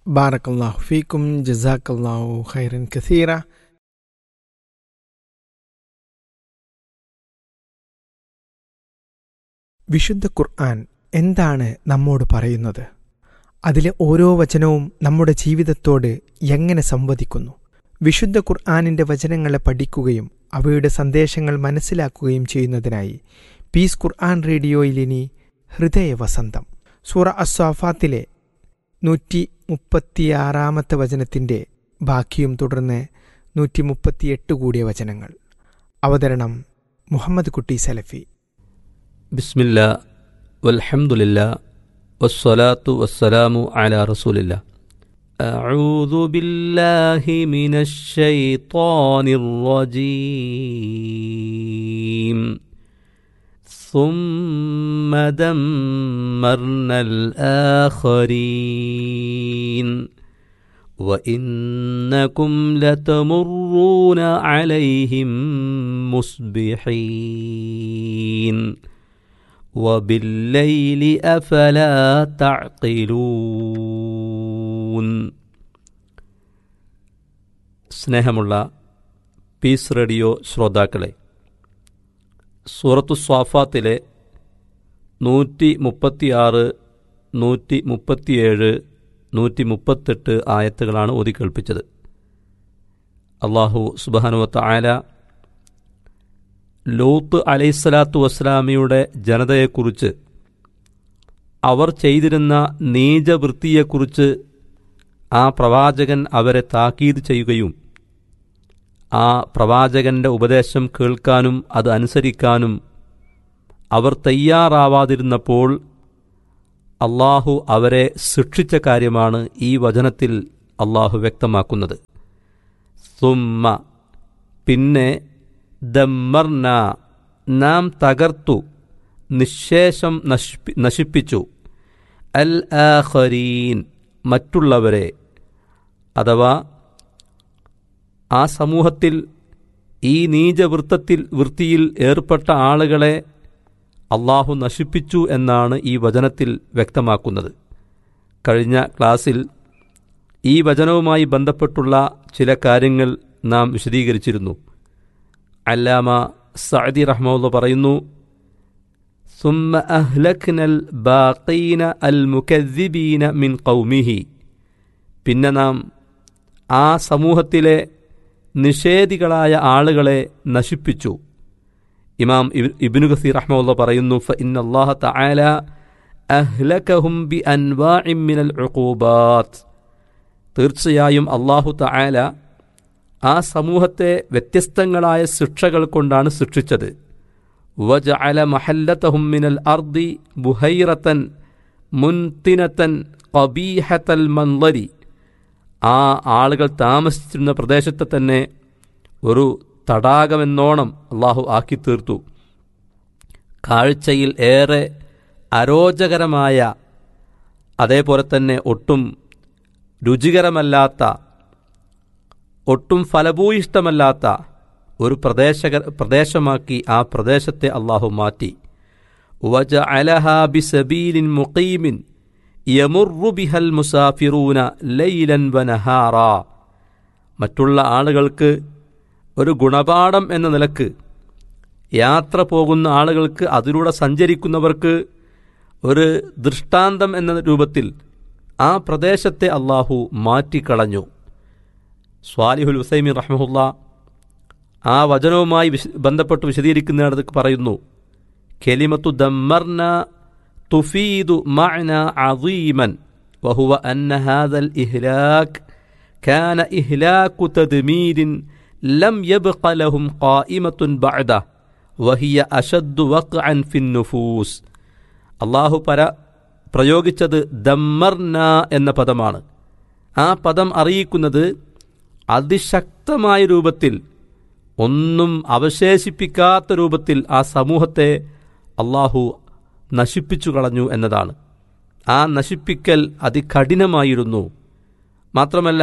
ബാറക്കല്ലാഹു ഫീക്കും ജസാക്കല്ലാഹു ഖൈറൻ കസീറ വിശുദ്ധ ഖുർആൻ എന്താണ് നമ്മോട് പറയുന്നത് അതിലെ ഓരോ വചനവും നമ്മുടെ ജീവിതത്തോട് എങ്ങനെ സംവദിക്കുന്നു വിശുദ്ധ ഖുർആാനിൻ്റെ വചനങ്ങളെ പഠിക്കുകയും അവയുടെ സന്ദേശങ്ങൾ മനസ്സിലാക്കുകയും ചെയ്യുന്നതിനായി പീസ് ഖുർആൻ റേഡിയോയിൽ ഇനി ഹൃദയ വസന്തം സൂറ അസ്വാഫാത്തിലെ നൂറ്റി മുപ്പത്തിയാറാമത്തെ വചനത്തിൻ്റെ ബാക്കിയും തുടർന്ന് നൂറ്റി മുപ്പത്തിയെട്ട് കൂടിയ വചനങ്ങൾ അവതരണം മുഹമ്മദ് കുട്ടി സലഫി ബിസ്മില്ല വൽഹംദുലില്ല വസ്സലാത്തു വസ്സലാമു അലാ റസൂലില്ല أعوذ بالله من الشيطان الرجيم ثم دمرنا الآخرين وإنكم لتمرون عليهم مصبحين وبالليل أفلا تعقلون സ്നേഹമുള്ള പീസ് റേഡിയോ ശ്രോതാക്കളെ സൂറത്തു സ്വാഫാത്തിലെ നൂറ്റി മുപ്പത്തിയാറ് നൂറ്റി മുപ്പത്തിയേഴ് നൂറ്റി മുപ്പത്തെട്ട് ആയത്തുകളാണ് ഓതിക്കേൾപ്പിച്ചത് അള്ളാഹു സുബാനുവത്ത ആല ലോത്ത് അലൈഹിസ്സലാത്തു വസ്സലാമിയുടെ ജനതയെക്കുറിച്ച് അവർ ചെയ്തിരുന്ന നീചവൃത്തിയെക്കുറിച്ച് ആ പ്രവാചകൻ അവരെ താക്കീത് ചെയ്യുകയും ആ പ്രവാചകന്റെ ഉപദേശം കേൾക്കാനും അത് അനുസരിക്കാനും അവർ തയ്യാറാവാതിരുന്നപ്പോൾ അള്ളാഹു അവരെ ശിക്ഷിച്ച കാര്യമാണ് ഈ വചനത്തിൽ അള്ളാഹു വ്യക്തമാക്കുന്നത് സുമ്മ പിന്നെ ദമ്മർന നാം തകർത്തു നിശേഷം നശിപ്പി നശിപ്പിച്ചു അൽ ആഖരീൻ മറ്റുള്ളവരെ അഥവാ ആ സമൂഹത്തിൽ ഈ നീചവൃത്തത്തിൽ വൃത്തിയിൽ ഏർപ്പെട്ട ആളുകളെ അള്ളാഹു നശിപ്പിച്ചു എന്നാണ് ഈ വചനത്തിൽ വ്യക്തമാക്കുന്നത് കഴിഞ്ഞ ക്ലാസ്സിൽ ഈ വചനവുമായി ബന്ധപ്പെട്ടുള്ള ചില കാര്യങ്ങൾ നാം വിശദീകരിച്ചിരുന്നു അല്ലാമ സഅദി റഹ്മുള്ള പറയുന്നു സുമ്മ അഹ്ലഖ്നൽ ബാഖീന അൽ മുക്കദ്ദിബീന മിൻ ഖൗമിഹി പിന്നെ നാം ആ സമൂഹത്തിലെ നിഷേധികളായ ആളുകളെ നശിപ്പിച്ചു ഇമാം ഇബ്നു ഖസീർ റഹ്മുള്ള പറയുന്നു ഫ ഇന്നല്ലാഹ തആല അഹ്ലകഹും ബി അൻവാഇം മിനൽ ഉഖൂബാത്ത് തീർച്ചയായും അള്ളാഹു തആല ആ സമൂഹത്തെ വ്യത്യസ്തങ്ങളായ ശിക്ഷകൾ കൊണ്ടാണ് ശിക്ഷിച്ചത് വജഅല മഹല്ലതഹും മിനൽ അർദി ബുഹൈറത്തൻ മുൻതിനത്തൻ ഖബീഹത്തൽ മൻളരി ആ ആളുകൾ താമസിച്ചിരുന്ന പ്രദേശത്തെ തന്നെ ഒരു തടാകമെന്നോണം അള്ളാഹു ആക്കി തീർത്തു കാഴ്ചയിൽ ഏറെ അരോചകരമായ അതേപോലെ തന്നെ ഒട്ടും രുചികരമല്ലാത്ത ഒട്ടും ഫലഭൂയിഷ്ടമല്ലാത്ത ഒരു പ്രദേശക പ്രദേശമാക്കി ആ പ്രദേശത്തെ അള്ളാഹു മാറ്റി വജ അലഹാബി സബീലിൻ മുഖീമിൻ യമുറുബിഹൽ മുസാഫിറൂന ലൈലൻ വനഹാറ മറ്റുള്ള ആളുകൾക്ക് ഒരു ഗുണപാഠം എന്ന നിലക്ക് യാത്ര പോകുന്ന ആളുകൾക്ക് അതിലൂടെ സഞ്ചരിക്കുന്നവർക്ക് ഒരു ദൃഷ്ടാന്തം എന്ന രൂപത്തിൽ ആ പ്രദേശത്തെ അള്ളാഹു മാറ്റിക്കളഞ്ഞു സ്വാലിഹുൽ ഹുസൈമി റഹ്മുല്ല ആ വചനവുമായി വിശ ബന്ധപ്പെട്ട് വിശദീകരിക്കുന്നിടത്ത് പറയുന്നു കെലിമത്തു ദമ്മർന തുഫീദു മഅന അദീമൻ വഹുവ അന്ന ഹാദൽ ഇഹ്ലാക് كان إهلاك تدمير لم يبق لهم قائمة بعده وهي أشد وقعا في النفوس അള്ളാഹു പര പ്രയോഗിച്ചത് ദമ്മർന എന്ന പദമാണ് ആ പദം അറിയിക്കുന്നത് അതിശക്തമായ രൂപത്തിൽ ഒന്നും അവശേഷിപ്പിക്കാത്ത രൂപത്തിൽ ആ സമൂഹത്തെ അള്ളാഹു നശിപ്പിച്ചു കളഞ്ഞു എന്നതാണ് ആ നശിപ്പിക്കൽ അതികഠിനമായിരുന്നു മാത്രമല്ല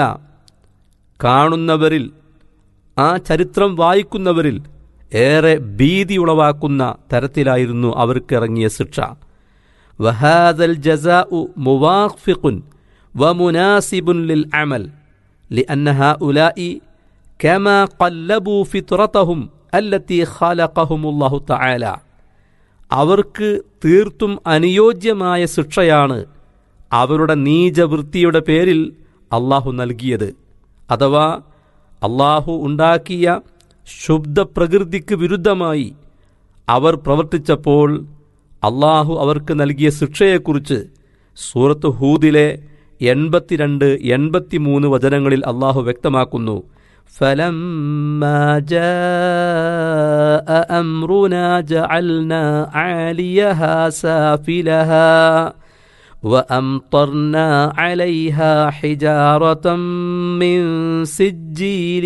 കാണുന്നവരിൽ ആ ചരിത്രം വായിക്കുന്നവരിൽ ഏറെ ഭീതി ഉളവാക്കുന്ന തരത്തിലായിരുന്നു അവർക്കിറങ്ങിയ ശിക്ഷ വഹാദൽ ജസാഉ മുവാഫിഖുൻ ومناسب للعمل لأن هؤلاء كما قلبوا فطرتهم التي خلقهم الله تعالى അവർക്ക് തീർത്തും അനുയോജ്യമായ ശിക്ഷയാണ് അവരുടെ നീചവൃത്തിയുടെ പേരിൽ അള്ളാഹു നൽകിയത് അഥവാ അള്ളാഹു ഉണ്ടാക്കിയ ശുദ്ധപ്രകൃതിക്ക് വിരുദ്ധമായി അവർ പ്രവർത്തിച്ചപ്പോൾ അള്ളാഹു അവർക്ക് നൽകിയ ശിക്ഷയെക്കുറിച്ച് സൂറത്ത് ഹൂദിലെ എൺപത്തിരണ്ട് എൺപത്തിമൂന്ന് വചനങ്ങളിൽ അള്ളാഹു വ്യക്തമാക്കുന്നു فلما جاء أمرنا جعلنا عاليها سافلها وأمطرنا عليها حجارة من سجيل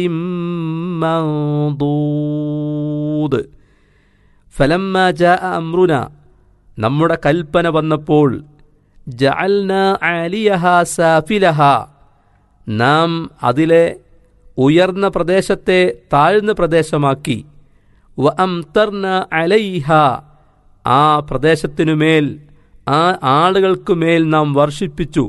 منضود فلما جاء أمرنا നമ്മുടെ കൽപ്പന വന്നപ്പോൾ ജഅൽന ആലിയഹ സാഫിലഹ നാം അതിലെ ഉയർന്ന പ്രദേശത്തെ താഴ്ന്ന പ്രദേശമാക്കി വ അംതർന അലൈഹ ആ പ്രദേശത്തിനുമേൽ ആ ആളുകൾക്കുമേൽ നാം വർഷിപ്പിച്ചു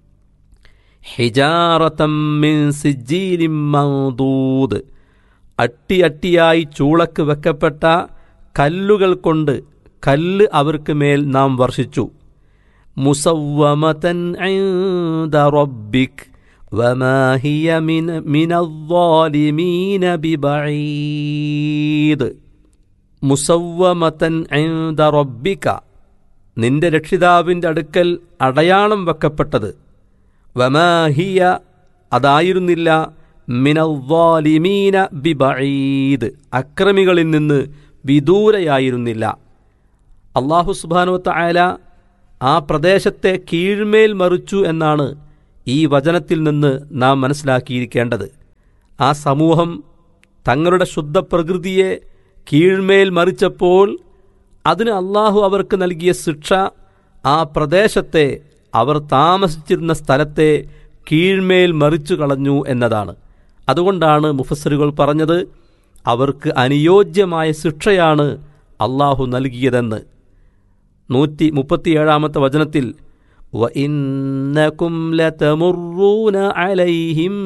ഹിജാറത്തം മിൻ സിജ്ജീലിം മൗദൂദ് അട്ടി അട്ടിയായി ചൂളക്ക് വെക്കപ്പെട്ട കല്ലുകൾ കൊണ്ട് കല്ല് അവർക്ക് മേൽ നാം വർഷിച്ചു മുസവ്വമതൻ ഇൻദ റബ്ബിക് വമാ ഹിയ മിന മിനദ്ദാലിമീന ബിബഈദ് മുസവ്വമതൻ ഇൻദ റബ്ബിക നിന്റെ രക്ഷിതാവിൻ്റെ അടുക്കൽ അടയാളം വെക്കപ്പെട്ടത് വമാഹിയ അതായിരുന്നില്ല മിനവ്വാലിമീന ബിബഈദ് അക്രമികളിൽ നിന്ന് വിദൂരയായിരുന്നില്ല അള്ളാഹു സുബാനുവത്ത ആയ ആ പ്രദേശത്തെ കീഴ്മേൽ മറിച്ചു എന്നാണ് ഈ വചനത്തിൽ നിന്ന് നാം മനസ്സിലാക്കിയിരിക്കേണ്ടത് ആ സമൂഹം തങ്ങളുടെ ശുദ്ധ പ്രകൃതിയെ കീഴ്മേൽ മറിച്ചപ്പോൾ അതിന് അള്ളാഹു അവർക്ക് നൽകിയ ശിക്ഷ ആ പ്രദേശത്തെ അവർ താമസിച്ചിരുന്ന സ്ഥലത്തെ കീഴ്മേൽ മറിച്ചു കളഞ്ഞു എന്നതാണ് അതുകൊണ്ടാണ് മുഫസറുകൾ പറഞ്ഞത് അവർക്ക് അനുയോജ്യമായ ശിക്ഷയാണ് അള്ളാഹു നൽകിയതെന്ന് നൂറ്റി മുപ്പത്തിയേഴാമത്തെ വചനത്തിൽ وَإِنَّكُمْ لَتَمُرُّونَ عَلَيْهِمْ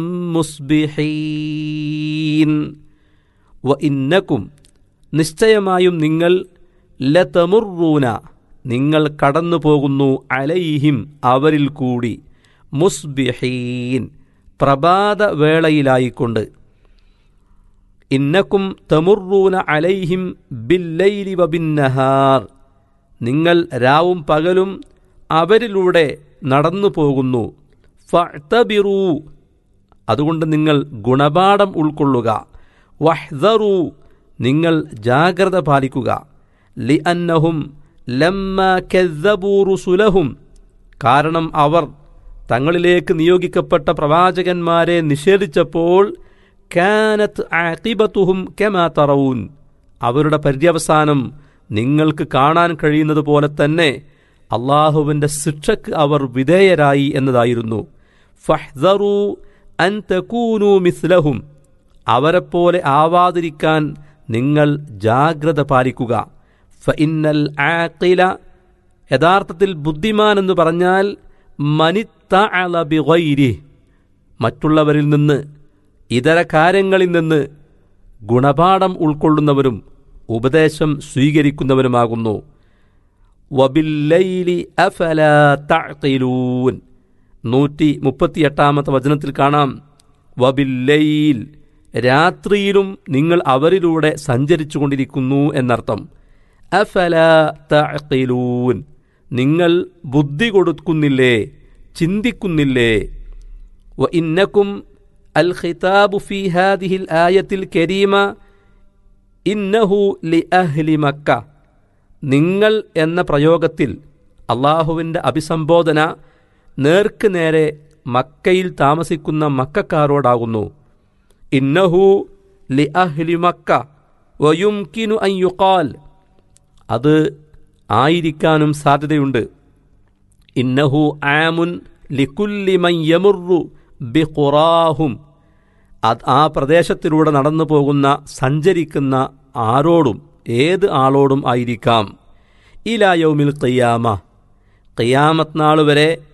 مُصْبِحِينَ وَإِنَّكُمْ നിശ്ചയമായും നിങ്ങൾ ലതമുറൂന നിങ്ങൾ കടന്നു പോകുന്നു അലൈഹിം അവരിൽ കൂടി മുസ്ബിഹീൻ പ്രഭാതവേളയിലായിക്കൊണ്ട് ഇന്നക്കും തമുറൂന അലൈഹിം ബില്ലൈലി വബിന്നഹാർ നിങ്ങൾ രാവും പകലും അവരിലൂടെ നടന്നു പോകുന്നു ഫഅ്തബിറൂ അതുകൊണ്ട് നിങ്ങൾ ഗുണപാഠം ഉൾക്കൊള്ളുക വഹ്ദറൂ നിങ്ങൾ ജാഗ്രത പാലിക്കുക ലി അന്നഹും ലമ്മ കെzzബൂ റുസുലഹും കാരണം അവർ തങ്ങളിലേക്ക് നിയോഗിക്കപ്പെട്ട പ്രവാചകന്മാരെ നിഷേധിച്ചപ്പോൾ കാനത്ത് ആഖിബത്തുഹും കെമാ തറവൂൻ അവരുടെ പര്യവസാനം നിങ്ങൾക്ക് കാണാൻ കഴിയുന്നത് പോലെ തന്നെ അള്ളാഹുവിൻ്റെ ശിക്ഷക്ക് അവർ വിധേയരായി എന്നതായിരുന്നു ഫഹ്ദറു അൻ തകൂനു മിസ്ലഹും അവരെപ്പോലെ ആവാതിരിക്കാൻ നിങ്ങൾ ജാഗ്രത പാലിക്കുക ഫഇന്നൽ ആഖില യഥാർത്ഥത്തിൽ ബുദ്ധിമാൻ എന്ന് പറഞ്ഞാൽ മനിത്തഅല ബിഗൈരി മറ്റുള്ളവരിൽ നിന്ന് ഇതര കാര്യങ്ങളിൽ നിന്ന് ഗുണപാഠം ഉൾക്കൊള്ളുന്നവരും ഉപദേശം സ്വീകരിക്കുന്നവരുമാകുന്നു വബില്ലൈലി അഫല തഅഖിലൂൻ നൂറ്റി മുപ്പത്തിയെട്ടാമത്തെ വചനത്തിൽ കാണാം വബില്ലൈൽ രാത്രിയിലും നിങ്ങൾ അവരിലൂടെ സഞ്ചരിച്ചു കൊണ്ടിരിക്കുന്നു എന്നർത്ഥം അഫല തഅഖിലൂൻ നിങ്ങൾ ബുദ്ധി കൊടുക്കുന്നില്ലേ ചിന്തിക്കുന്നില്ലേ വ ഇന്നക്കും അൽ ഖിതാബു ഫി ഹാദിഹിൽ ആയത്തിൽ കരീമ ഇന്നഹു ലി അഹ്ലി മക്ക നിങ്ങൾ എന്ന പ്രയോഗത്തിൽ അള്ളാഹുവിൻ്റെ അഭിസംബോധന നേർക്ക് നേരെ മക്കയിൽ താമസിക്കുന്ന മക്കാരോടാകുന്നു ഇന്നഹു ലി അഹ്ലി മക്ക വയുംകിനു അയ്യുക്കാൽ അത് ആയിരിക്കാനും സാധ്യതയുണ്ട് ഇന്നഹു ആമുൻ ലിക്കുല്ലി മയ്യമുറു ബിഖുറാഹും അത് ആ പ്രദേശത്തിലൂടെ നടന്നു പോകുന്ന സഞ്ചരിക്കുന്ന ആരോടും ഏത് ആളോടും ആയിരിക്കാം ഇലായൗമിൽ ഖിയാമ ഖിയാമത്ത് നാൾ വരെ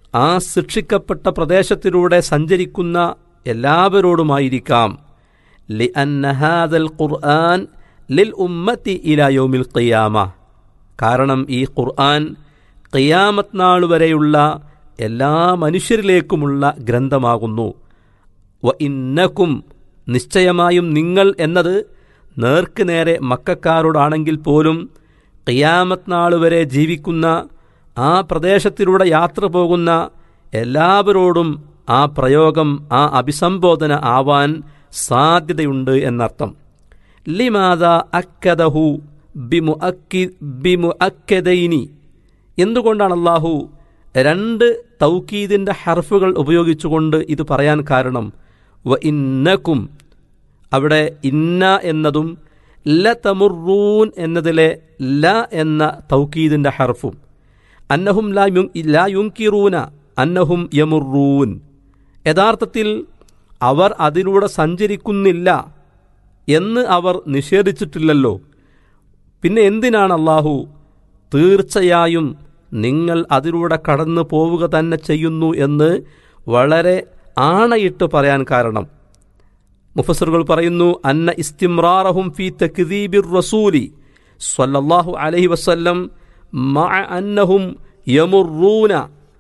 ആ ശിക്ഷിക്കപ്പെട്ട പ്രദേശത്തിലൂടെ സഞ്ചരിക്കുന്ന എല്ലാവരോടുമായിരിക്കാം ലി അന്നഹാദൽ ഖുർആൻ ലിൽ ഉമ്മത്തി ഇലായോമിൽ ഖിയാമ കാരണം ഈ ഖുർആൻ ഖിയാമത്ത് നാൾ വരെയുള്ള എല്ലാ മനുഷ്യരിലേക്കുമുള്ള ഗ്രന്ഥമാകുന്നു വ ഇന്നക്കും നിശ്ചയമായും നിങ്ങൾ എന്നത് നേർക്ക് നേരെ മക്കാരോടാണെങ്കിൽ പോലും ഖിയാമത്ത് നാൾ വരെ ജീവിക്കുന്ന ആ പ്രദേശത്തിലൂടെ യാത്ര പോകുന്ന എല്ലാവരോടും ആ പ്രയോഗം ആ അഭിസംബോധന ആവാൻ സാധ്യതയുണ്ട് എന്നർത്ഥം ലിമാദ അക്കദഹു ബിമു അക്കി ബിമു അക്കദൈനി എന്തുകൊണ്ടാണ് അള്ളാഹു രണ്ട് തൗക്കീദിൻ്റെ ഹർഫുകൾ ഉപയോഗിച്ചുകൊണ്ട് ഇത് പറയാൻ കാരണം വ ഇന്നക്കും അവിടെ ഇന്ന എന്നതും ല തമുറൂൻ എന്നതിലെ ല എന്ന തൗക്കീദിൻ്റെ ഹർഫും അന്നഹും ലാ യു ലാ യുങ്കിറൂന അന്നഹും യമുറൂൻ യഥാർത്ഥത്തിൽ അവർ അതിലൂടെ സഞ്ചരിക്കുന്നില്ല എന്ന് അവർ നിഷേധിച്ചിട്ടില്ലല്ലോ പിന്നെ എന്തിനാണ് അള്ളാഹു തീർച്ചയായും നിങ്ങൾ അതിലൂടെ കടന്നു പോവുക തന്നെ ചെയ്യുന്നു എന്ന് വളരെ ആണയിട്ട് പറയാൻ കാരണം മുഫസറുകൾ പറയുന്നു അന്ന ഇസ്തിമ്രാറഹും ഫി തക്ദീബിർ റസൂലി സ്വല്ലല്ലാഹു അലൈഹി വസല്ലം മഅ അന്നഹും യമുറൂന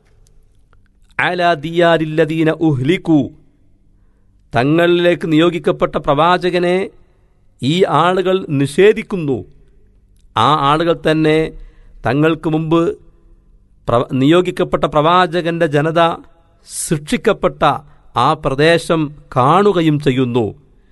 അലാ ദിയാരില്ലദീന ഉഹ്ലിക്കു തങ്ങളിലേക്ക് നിയോഗിക്കപ്പെട്ട പ്രവാചകനെ ഈ ആളുകൾ നിഷേധിക്കുന്നു ആ ആളുകൾ തന്നെ തങ്ങൾക്ക് മുമ്പ് പ്ര നിയോഗിക്കപ്പെട്ട പ്രവാചകന്റെ ജനത ശിക്ഷിക്കപ്പെട്ട ആ പ്രദേശം കാണുകയും ചെയ്യുന്നു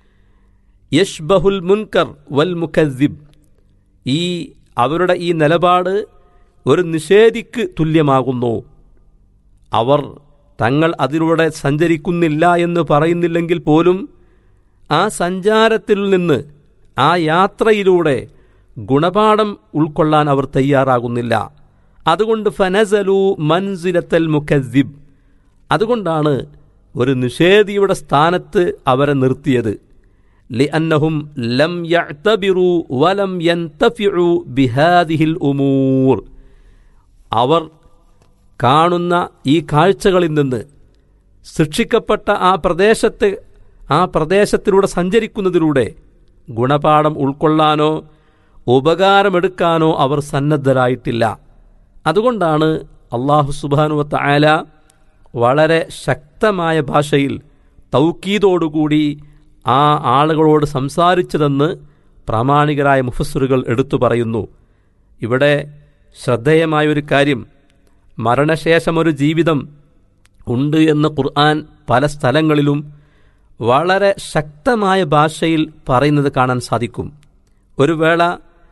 യഷ്ബഹുൽ മുൻകർ വൽ മുഖസിബ് ഈ അവരുടെ ഈ നിലപാട് ഒരു നിഷേധിക്ക് തുല്യമാകുന്നു അവർ തങ്ങൾ അതിലൂടെ സഞ്ചരിക്കുന്നില്ല എന്ന് പറയുന്നില്ലെങ്കിൽ പോലും ആ സഞ്ചാരത്തിൽ നിന്ന് ആ യാത്രയിലൂടെ ഗുണപാഠം ഉൾക്കൊള്ളാൻ അവർ തയ്യാറാകുന്നില്ല അതുകൊണ്ട് ഫനസലു മൻസിലത്തൽ മുഖസിബ് അതുകൊണ്ടാണ് ഒരു നിഷേധിയുടെ സ്ഥാനത്ത് അവരെ നിർത്തിയത് ലി അന്നഹും ലം യഅ്തബിറു വലം യന്തഫിഉ ബിഹാദിഹിൽ ഉമൂർ അവർ കാണുന്ന ഈ കാഴ്ചകളിൽ നിന്ന് ശിക്ഷിക്കപ്പെട്ട ആ പ്രദേശത്ത് ആ പ്രദേശത്തിലൂടെ സഞ്ചരിക്കുന്നതിലൂടെ ഗുണപാഠം ഉൾക്കൊള്ളാനോ ഉപകാരമെടുക്കാനോ അവർ സന്നദ്ധരായിട്ടില്ല അതുകൊണ്ടാണ് അള്ളാഹു സുബാനുവത്ത ആല വളരെ ശക്തമായ ഭാഷയിൽ തൗക്കീതോടുകൂടി ആ ആളുകളോട് സംസാരിച്ചതെന്ന് പ്രാമാണികരായ മുഫസ്സറുകൾ എടുത്തു പറയുന്നു ഇവിടെ ശ്രദ്ധേയമായൊരു കാര്യം മരണശേഷമൊരു ജീവിതം ഉണ്ട് എന്ന് ഖുർആൻ പല സ്ഥലങ്ങളിലും വളരെ ശക്തമായ ഭാഷയിൽ പറയുന്നത് കാണാൻ സാധിക്കും ഒരു വേള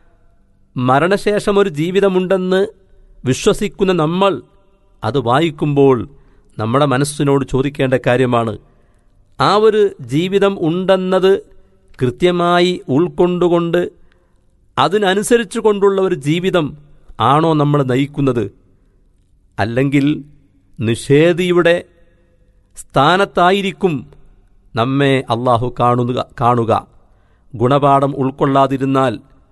മരണശേഷം ഒരു ജീവിതമുണ്ടെന്ന് വിശ്വസിക്കുന്ന നമ്മൾ അത് വായിക്കുമ്പോൾ നമ്മുടെ മനസ്സിനോട് ചോദിക്കേണ്ട കാര്യമാണ് ആ ഒരു ജീവിതം ഉണ്ടെന്നത് കൃത്യമായി ഉൾക്കൊണ്ടുകൊണ്ട് അതിനനുസരിച്ചു കൊണ്ടുള്ള ഒരു ജീവിതം ആണോ നമ്മൾ നയിക്കുന്നത് അല്ലെങ്കിൽ നിഷേധിയുടെ സ്ഥാനത്തായിരിക്കും നമ്മെ അള്ളാഹു കാണുക കാണുക ഗുണപാഠം ഉൾക്കൊള്ളാതിരുന്നാൽ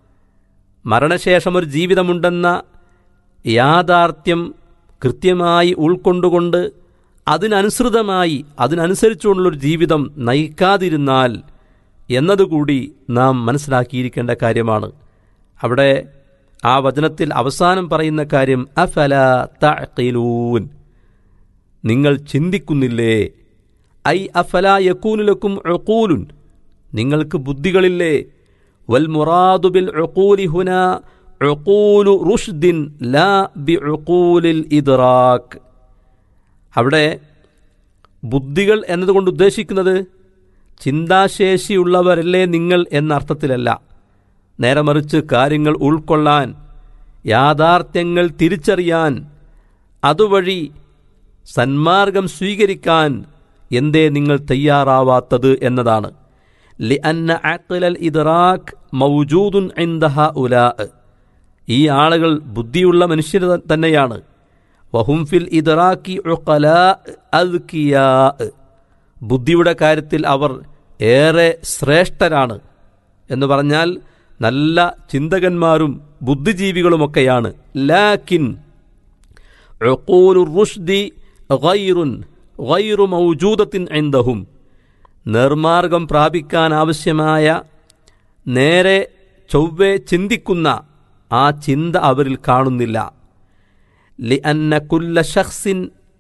മരണശേഷം ഒരു ജീവിതമുണ്ടെന്ന യാഥാർത്ഥ്യം കൃത്യമായി ഉൾക്കൊണ്ടുകൊണ്ട് അതിനനുസൃതമായി അതിനനുസരിച്ചുള്ളൊരു ജീവിതം നയിക്കാതിരുന്നാൽ എന്നതുകൂടി നാം മനസ്സിലാക്കിയിരിക്കേണ്ട കാര്യമാണ് അവിടെ ആ വചനത്തിൽ അവസാനം പറയുന്ന കാര്യം അഫല തഅഖിലൂൻ നിങ്ങൾ ചിന്തിക്കുന്നില്ലേ ഐ അഫല യക്കൂനുലക്കും ഉഖൂലുൻ നിങ്ങൾക്ക് ബുദ്ധികളില്ലേ വൽ മുറാദു ബിൽ ഉഖൂലി ഹുന ഉഖൂലു റുഷ്ദിൻ ലാ ബി ഉഖൂലിൽ ഇദ്റാഖ് അവിടെ ബുദ്ധികൾ എന്നതുകൊണ്ട് ഉദ്ദേശിക്കുന്നത് ചിന്താശേഷിയുള്ളവരല്ലേ നിങ്ങൾ എന്ന അർത്ഥത്തിലല്ല നേരെ മറിച്ച് കാര്യങ്ങൾ ഉൾക്കൊള്ളാൻ യാഥാർത്ഥ്യങ്ങൾ തിരിച്ചറിയാൻ അതുവഴി സന്മാർഗം സ്വീകരിക്കാൻ എന്തേ നിങ്ങൾ തയ്യാറാവാത്തത് എന്നതാണ് ലിഅന്ന അഖ്ലൽ ഇദ്റാഖ് മൗജൂദുൻ ഇൻദഹ ഉലാ ഈ ആളുകൾ ബുദ്ധിയുള്ള മനുഷ്യർ തന്നെയാണ് വഹും ഫിൽ ഇദ്റാഖി ഉഖലാ അദ്കിയാ ബുദ്ധിയുടെ കാര്യത്തിൽ അവർ ഏറെ ശ്രേഷ്ഠരാണ് എന്ന് പറഞ്ഞാൽ നല്ല ചിന്തകന്മാരും ബുദ്ധിജീവികളുമൊക്കെയാണ് ലാക്കിൻ ഉഖൂലു റുഷ്ദി ഗൈറുൻ ഗൈറു മൗജൂദത്തിൻ എന്തഹും നിർമാർഗം പ്രാപിക്കാൻ ആവശ്യമായ നേരെ ചൊവ്വെ ചിന്തിക്കുന്ന ആ ചിന്ത അവരിൽ കാണുന്നില്ല ലി അന്ന കുല്ല ഷഖ്സിൻ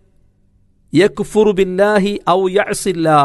യക്ഫുറു ബില്ലാഹി ഔ യഅസില്ലാ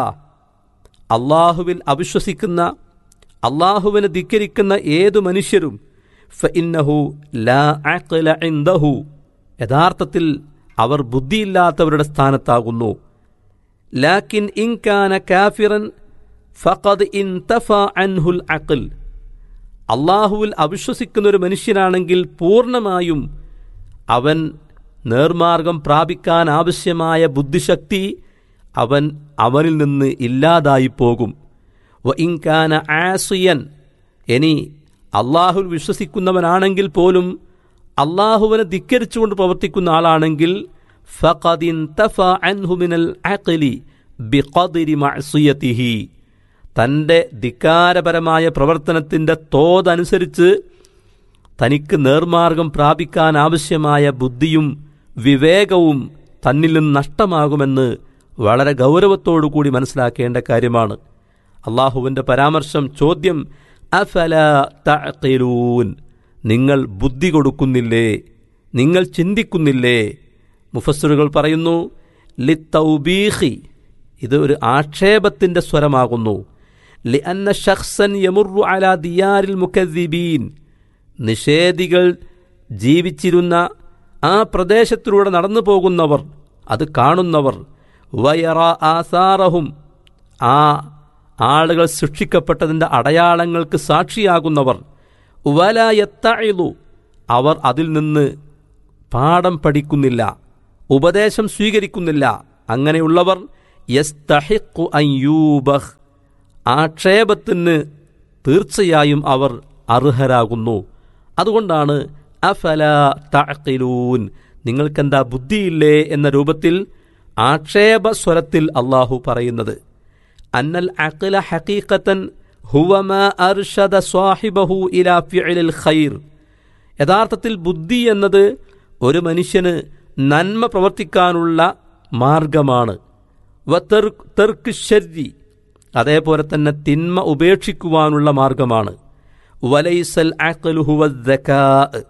അള്ളാഹുവിൽ അവിശ്വസിക്കുന്ന അള്ളാഹുവിനെ ധിക്കരിക്കുന്ന ഏതു മനുഷ്യരും ഫഇന്നഹു ലാ അഖ്ല ഇൻദഹു യഥാർത്ഥത്തിൽ അവർ ബുദ്ധിയില്ലാത്തവരുടെ സ്ഥാനത്താകുന്നു ലാക്കിൻ ഇൻകാന കാഫിറൻ ഫഖദ് ഇൻതഫ അൻഹുൽ അഖിൽ അള്ളാഹുവിൽ അവിശ്വസിക്കുന്ന ഒരു മനുഷ്യനാണെങ്കിൽ പൂർണ്ണമായും അവൻ നേർമാർഗം പ്രാപിക്കാൻ ആവശ്യമായ ബുദ്ധിശക്തി അവൻ അവനിൽ നിന്ന് ഇല്ലാതായി പോകും വ ഇൻകാന ആസിയൻ ഇനി അള്ളാഹുൽ വിശ്വസിക്കുന്നവനാണെങ്കിൽ പോലും അള്ളാഹുവിനെ ധിക്കരിച്ചുകൊണ്ട് പ്രവർത്തിക്കുന്ന ആളാണെങ്കിൽ ഫഖദിൻ തഫ അൻഹുമിനൽ അഖലി ബിഖദിരി മഅസിയതിഹി തൻ്റെ ധിക്കാരപരമായ പ്രവർത്തനത്തിൻ്റെ തോതനുസരിച്ച് തനിക്ക് നേർമാർഗം പ്രാപിക്കാൻ ആവശ്യമായ ബുദ്ധിയും വിവേകവും തന്നിൽ നിന്ന് നഷ്ടമാകുമെന്ന് വളരെ ഗൗരവത്തോടുകൂടി മനസ്സിലാക്കേണ്ട കാര്യമാണ് അള്ളാഹുവിൻ്റെ പരാമർശം ചോദ്യം അഫല തഅഖിലൂൻ നിങ്ങൾ ബുദ്ധി കൊടുക്കുന്നില്ലേ നിങ്ങൾ ചിന്തിക്കുന്നില്ലേ മുഫസ്സറുകൾ പറയുന്നു ലിത്തൗബീഹി ഇത് ഒരു ആക്ഷേപത്തിൻ്റെ സ്വരമാകുന്നു ലി അന്ന ഷഖ്സൻ യമുറു അലാ ദിയാരിൽ മുഖദ്ദിബീൻ നിഷേധികൾ ജീവിച്ചിരുന്ന ആ പ്രദേശത്തിലൂടെ നടന്നു പോകുന്നവർ അത് കാണുന്നവർ വയറ ആസാറഹും ആ ആളുകൾ സൃഷ്ടിക്കപ്പെട്ടതിൻ്റെ അടയാളങ്ങൾക്ക് സാക്ഷിയാകുന്നവർ വലയത്തഴിലു അവർ അതിൽ നിന്ന് പാഠം പഠിക്കുന്നില്ല ഉപദേശം സ്വീകരിക്കുന്നില്ല അങ്ങനെയുള്ളവർ യസ്തഹിഖു അയ്യൂബഹ് ആക്ഷേപത്തിന് തീർച്ചയായും അവർ അർഹരാകുന്നു അതുകൊണ്ടാണ് അഫല തഅഖിലൂൻ നിങ്ങൾക്കെന്താ ബുദ്ധിയില്ലേ എന്ന രൂപത്തിൽ ആക്ഷേപ സ്വരത്തിൽ അള്ളാഹു പറയുന്നത് അന്നൽ അഖില ഹഖീഖത്തൻ ഹുവമ അർഷദ സ്വാഹിബഹു ഇലാ ഫിഅലിൽ ഖൈർ യഥാർത്ഥത്തിൽ ബുദ്ധി എന്നത് ഒരു മനുഷ്യന് നന്മ പ്രവർത്തിക്കാനുള്ള മാർഗമാണ് വ തെർക്ക് ശരി അതേപോലെ തന്നെ തിന്മ ഉപേക്ഷിക്കുവാനുള്ള മാർഗമാണ് വലൈസൽ അഖലുഹുവദ്ദക്കാ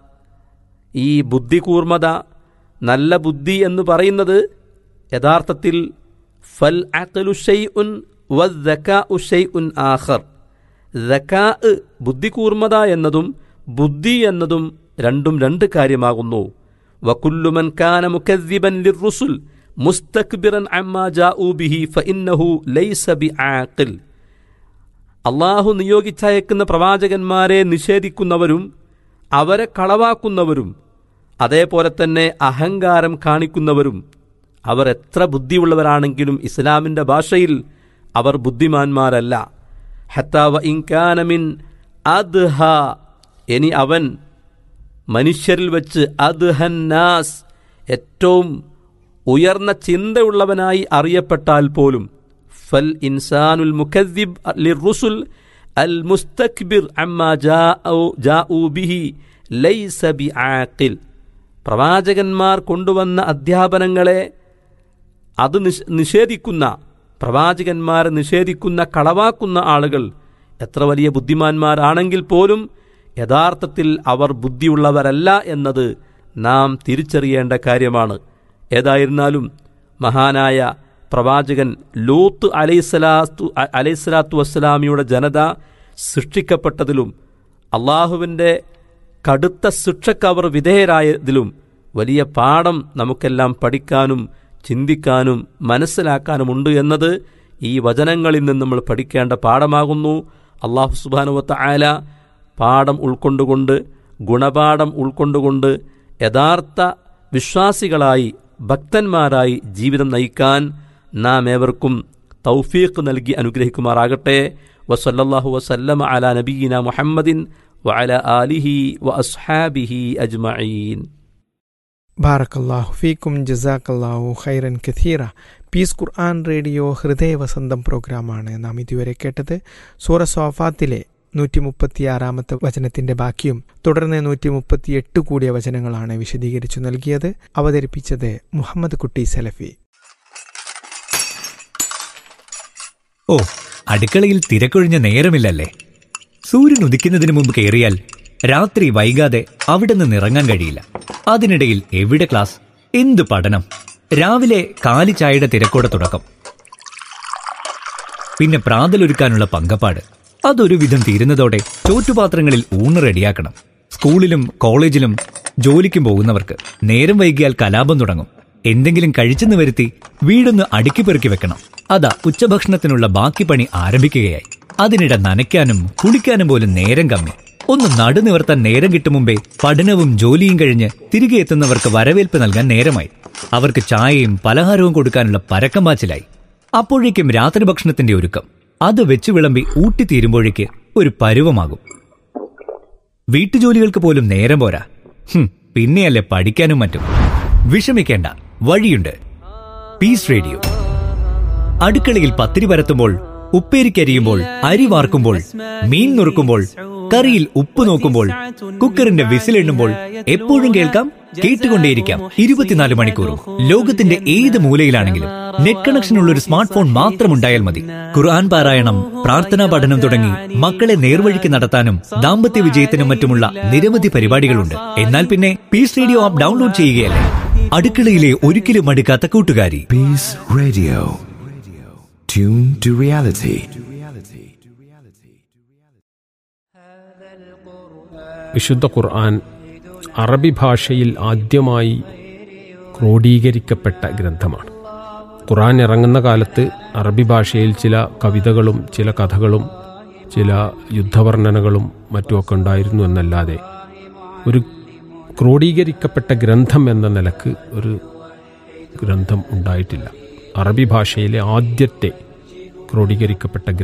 ഈ ബുദ്ധികൂർമ്മത നല്ല ബുദ്ധി എന്ന് പറയുന്നത് യഥാർത്ഥത്തിൽ ഫൽ അഖലു ഷൈഉൻ വദ്ദക്കാ ഷൈഉൻ ആഖർ ദക്കാ ബുദ്ധികൂർമ്മത എന്നതും ബുദ്ധി എന്നതും രണ്ടും രണ്ട് കാര്യമാകുന്നു വകുല്ലുമൻ കാന മുക്കദ്ദിബൻ ലിർറുസുൽ മുസ്തക്ബിറൻ അമ്മാ ജാഊ ബിഹി ഫഇന്നഹു ലൈസ ബിആഖിൽ അള്ളാഹു നിയോഗിച്ചയക്കുന്ന പ്രവാചകന്മാരെ നിഷേധിക്കുന്നവരും അവരെ കളവാക്കുന്നവരും അതേപോലെ തന്നെ അഹങ്കാരം കാണിക്കുന്നവരും അവർ എത്ര ബുദ്ധിയുള്ളവരാണെങ്കിലും ഇസ്ലാമിൻ്റെ ഭാഷയിൽ അവർ ബുദ്ധിമാന്മാരല്ല ഹത്താവ ഇൻകാനമിൻ അദ്ഹ ഇനി അവൻ മനുഷ്യരിൽ വെച്ച് അദ്ഹന്നാസ് ഏറ്റവും ഉയർന്ന ചിന്തയുള്ളവനായി അറിയപ്പെട്ടാൽ പോലും ഫൽ ഇൻസാനുൽ മുഖദ്ദിബ് ലിർറുസുൽ അൽ മുസ്തക്ബിർ അമ്മ ജാഊ ബിഹി ലൈസ ബിആഖിൽ പ്രവാചകന്മാർ കൊണ്ടുവന്ന അധ്യാപനങ്ങളെ അത് നിഷേധിക്കുന്ന പ്രവാചകന്മാരെ നിഷേധിക്കുന്ന കളവാക്കുന്ന ആളുകൾ എത്ര വലിയ ബുദ്ധിമാന്മാരാണെങ്കിൽ പോലും യഥാർത്ഥത്തിൽ അവർ ബുദ്ധിയുള്ളവരല്ല എന്നത് നാം തിരിച്ചറിയേണ്ട കാര്യമാണ് ഏതായിരുന്നാലും മഹാനായ പ്രവാചകൻ ലൂത്ത് അലൈസലാത്തു അലൈസലാത്തു വസ്സലാമിയുടെ ജനത സൃഷ്ടിക്കപ്പെട്ടതിലും അള്ളാഹുവിൻ്റെ കടുത്ത ശിക്ഷക്ക് അവർ വിധേയരായതിലും വലിയ പാഠം നമുക്കെല്ലാം പഠിക്കാനും ചിന്തിക്കാനും മനസ്സിലാക്കാനുമുണ്ട് എന്നത് ഈ വചനങ്ങളിൽ നിന്ന് നമ്മൾ പഠിക്കേണ്ട പാഠമാകുന്നു അള്ളാഹു സുബാനുവത്ത ആല പാഠം ഉൾക്കൊണ്ടുകൊണ്ട് ഗുണപാഠം ഉൾക്കൊണ്ടുകൊണ്ട് യഥാർത്ഥ വിശ്വാസികളായി ഭക്തന്മാരായി ജീവിതം നയിക്കാൻ നാം ഏവർക്കും തൗഫീഖ് നൽകി അനുഗ്രഹിക്കുമാറാകട്ടെ വസല്ലാഹു വസല്ലമ അല നബീന മുഹമ്മദിൻ വഅല ആലിഹി വ അസ്ഹാബിഹി അജ്മഈൻ ബാറക്കല്ലാഹു ഫീക്കും ജസാക്കല്ലാഹു ഖൈറൻ കഥീറ പീസ് ഖുർആൻ റേഡിയോ ഹൃദയ വസന്തം പ്രോഗ്രാമാണ് നാം ഇതുവരെ കേട്ടത് സൂറ സോഫാത്തിലെ നൂറ്റി മുപ്പത്തിയാറാമത്തെ വചനത്തിന്റെ ബാക്കിയും തുടർന്ന് നൂറ്റി മുപ്പത്തിയെട്ട് കൂടിയ വചനങ്ങളാണ് വിശദീകരിച്ചു നൽകിയത് അവതരിപ്പിച്ചത് മുഹമ്മദ് കുട്ടി സലഫി ഓ അടുക്കളയിൽ തിരക്കൊഴിഞ്ഞ നേരമില്ലല്ലേ സൂര്യൻ ഉദിക്കുന്നതിന് മുമ്പ് കയറിയാൽ രാത്രി വൈകാതെ അവിടെ നിന്ന് ഇറങ്ങാൻ കഴിയില്ല അതിനിടയിൽ എവിടെ ക്ലാസ് എന്ത് പഠനം രാവിലെ കാലി ചായയുടെ തിരക്കോടെ തുടക്കം പിന്നെ പ്രാതലൊരുക്കാനുള്ള പങ്കപ്പാട് അതൊരു വിധം തീരുന്നതോടെ ചോറ്റുപാത്രങ്ങളിൽ ഊണ് റെഡിയാക്കണം സ്കൂളിലും കോളേജിലും ജോലിക്കും പോകുന്നവർക്ക് നേരം വൈകിയാൽ കലാപം തുടങ്ങും എന്തെങ്കിലും കഴിച്ചെന്ന് വരുത്തി വീടൊന്ന് അടുക്കി പെറുക്കി വെക്കണം അതാ ഉച്ചഭക്ഷണത്തിനുള്ള ബാക്കി പണി ആരംഭിക്കുകയായി അതിനിടെ നനയ്ക്കാനും കുളിക്കാനും പോലും നേരം കമ്മി ഒന്ന് നടുനിവർത്താൻ നേരം കിട്ടും മുമ്പേ പഠനവും ജോലിയും കഴിഞ്ഞ് തിരികെ എത്തുന്നവർക്ക് വരവേൽപ്പ് നൽകാൻ നേരമായി അവർക്ക് ചായയും പലഹാരവും കൊടുക്കാനുള്ള പരക്കം പാച്ചിലായി അപ്പോഴേക്കും രാത്രി ഭക്ഷണത്തിന്റെ ഒരുക്കം അത് വെച്ച് വിളമ്പി ഊട്ടിത്തീരുമ്പോഴേക്ക് ഒരു പരുവമാകും വീട്ടുജോലികൾക്ക് പോലും നേരം പോരാ ഹും, പിന്നെയല്ലേ പഠിക്കാനും മറ്റും വിഷമിക്കേണ്ട വഴിയുണ്ട് പീസ് റേഡിയോ അടുക്കളയിൽ പത്തിരി പരത്തുമ്പോൾ ഉപ്പേരിക്കരിയുമ്പോൾ അരി വാർക്കുമ്പോൾ മീൻ നുറുക്കുമ്പോൾ കറിയിൽ ഉപ്പ് നോക്കുമ്പോൾ കുക്കറിന്റെ വിസിലെണ്ണുമ്പോൾ എപ്പോഴും കേൾക്കാം കേട്ടുകൊണ്ടേയിരിക്കാം ഇരുപത്തിനാല് മണിക്കൂറും ലോകത്തിന്റെ ഏത് മൂലയിലാണെങ്കിലും നെറ്റ് കണക്ഷൻ ഉള്ള ഒരു സ്മാർട്ട് ഫോൺ മാത്രമുണ്ടായാൽ മതി ഖുർആൻ പാരായണം പ്രാർത്ഥനാ പഠനം തുടങ്ങി മക്കളെ നേർവഴിക്ക് നടത്താനും ദാമ്പത്യ വിജയത്തിനും മറ്റുമുള്ള നിരവധി പരിപാടികളുണ്ട് എന്നാൽ പിന്നെ പീസ് റേഡിയോ ആപ്പ് ഡൗൺലോഡ് ചെയ്യുകയല്ലേ അടുക്കളയിലെ ഒരിക്കലും മടുക്കാത്ത കൂട്ടുകാരി Peace Radio. Tune to reality. വിശുദ്ധ ഖുർആൻ അറബി ഭാഷയിൽ ആദ്യമായി ക്രോഡീകരിക്കപ്പെട്ട ഗ്രന്ഥമാണ് ഖുർആൻ ഇറങ്ങുന്ന കാലത്ത് അറബി ഭാഷയിൽ ചില കവിതകളും ചില കഥകളും ചില യുദ്ധവർണ്ണനകളും മറ്റുമൊക്കെ ഉണ്ടായിരുന്നു എന്നല്ലാതെ ഒരു ക്രോഡീകരിക്കപ്പെട്ട ഗ്രന്ഥം എന്ന നിലക്ക് ഒരു ഗ്രന്ഥം ഉണ്ടായിട്ടില്ല അറബി ഭാഷയിലെ ആദ്യത്തെ ക്രോഡീകരിക്കപ്പെട്ട ഗ്രന്ഥം